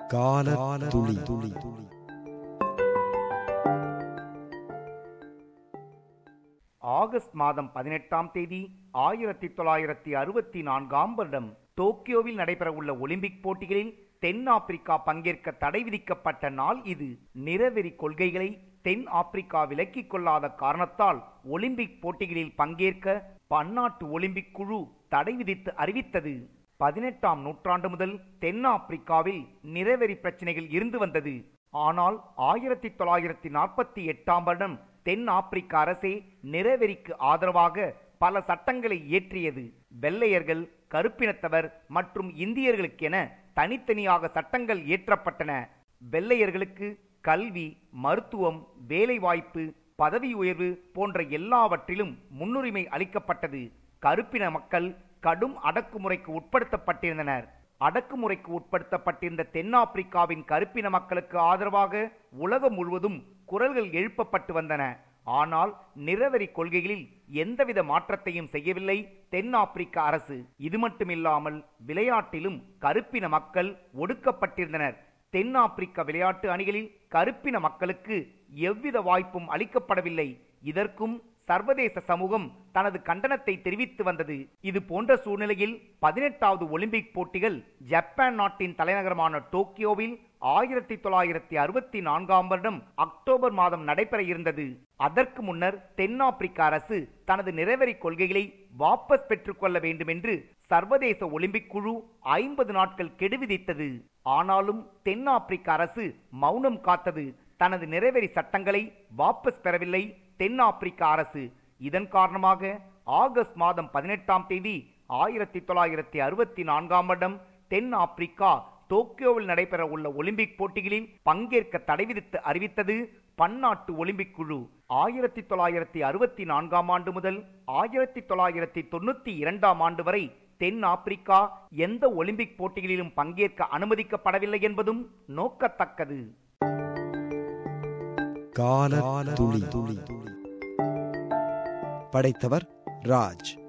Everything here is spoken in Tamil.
கால துளி துளி ஆகஸ்ட் மாதம் பதினெட்டாம் தேதி ஆயிரத்தி தொள்ளாயிரத்தி அறுபத்தி நான்காம் வருடம் டோக்கியோவில் நடைபெறவுள்ள ஒலிம்பிக் போட்டிகளில் தென் ஆப்பிரிக்கா பங்கேற்க தடை விதிக்கப்பட்ட நாள் இது நிறவெறி கொள்கைகளை தென் ஆப்பிரிக்கா விலக்கிக் கொள்ளாத காரணத்தால் ஒலிம்பிக் போட்டிகளில் பங்கேற்க பன்னாட்டு ஒலிம்பிக் குழு தடை விதித்து அறிவித்தது பதினெட்டாம் நூற்றாண்டு முதல் தென் ஆப்பிரிக்காவில் நிறவெறி பிரச்சனைகள் இருந்து வந்தது ஆனால் ஆயிரத்தி தொள்ளாயிரத்தி நாற்பத்தி எட்டாம் வருடம் தென் ஆப்பிரிக்க அரசே நிறவெறிக்கு ஆதரவாக பல சட்டங்களை இயற்றியது வெள்ளையர்கள் கருப்பினத்தவர் மற்றும் இந்தியர்களுக்கென தனித்தனியாக சட்டங்கள் இயற்றப்பட்டன வெள்ளையர்களுக்கு கல்வி மருத்துவம் வேலைவாய்ப்பு பதவி உயர்வு போன்ற எல்லாவற்றிலும் முன்னுரிமை அளிக்கப்பட்டது கருப்பின மக்கள் கடும் அடக்குமுறைக்கு உட்படுத்தப்பட்டிருந்தனர் அடக்குமுறைக்கு உட்படுத்தப்பட்டிருந்த தென்னாப்பிரிக்காவின் கருப்பின மக்களுக்கு ஆதரவாக உலகம் முழுவதும் குரல்கள் எழுப்பப்பட்டு வந்தன ஆனால் நிறவெறி கொள்கைகளில் எந்தவித மாற்றத்தையும் செய்யவில்லை தென்னாப்பிரிக்க அரசு இது மட்டுமில்லாமல் விளையாட்டிலும் கருப்பின மக்கள் ஒடுக்கப்பட்டிருந்தனர் தென்னாப்பிரிக்க விளையாட்டு அணிகளில் கருப்பின மக்களுக்கு எவ்வித வாய்ப்பும் அளிக்கப்படவில்லை இதற்கும் சர்வதேச சமூகம் தனது கண்டனத்தை தெரிவித்து வந்தது இது போன்ற சூழ்நிலையில் பதினெட்டாவது ஒலிம்பிக் போட்டிகள் ஜப்பான் நாட்டின் தலைநகரமான டோக்கியோவில் ஆயிரத்தி தொள்ளாயிரத்தி அறுபத்தி நான்காம் வருடம் அக்டோபர் மாதம் நடைபெற இருந்தது அதற்கு முன்னர் தென்னாப்பிரிக்க அரசு தனது நிறைவெறி கொள்கைகளை வாபஸ் பெற்றுக்கொள்ள வேண்டும் என்று சர்வதேச ஒலிம்பிக் குழு ஐம்பது நாட்கள் கெடு விதித்தது ஆனாலும் தென்னாப்பிரிக்க அரசு மௌனம் காத்தது தனது நிறைவெறி சட்டங்களை வாபஸ் பெறவில்லை தென்னாப்பிரிக்க அரசு இதன் காரணமாக ஆகஸ்ட் மாதம் பதினெட்டாம் தேதி ஆயிரத்தி தொள்ளாயிரத்தி அறுபத்தி நான்காம் வருடம் தென் ஆப்பிரிக்கா டோக்கியோவில் நடைபெற உள்ள ஒலிம்பிக் போட்டிகளில் பங்கேற்க தடை விதித்து அறிவித்தது பன்னாட்டு ஒலிம்பிக் குழு ஆயிரத்தி தொள்ளாயிரத்தி அறுபத்தி நான்காம் ஆண்டு முதல் ஆயிரத்தி தொள்ளாயிரத்தி தொண்ணூத்தி இரண்டாம் ஆண்டு வரை தென் ஆப்பிரிக்கா எந்த ஒலிம்பிக் போட்டிகளிலும் பங்கேற்க அனுமதிக்கப்படவில்லை என்பதும் நோக்கத்தக்கது கால துளி துளி படைத்தவர் ராஜ்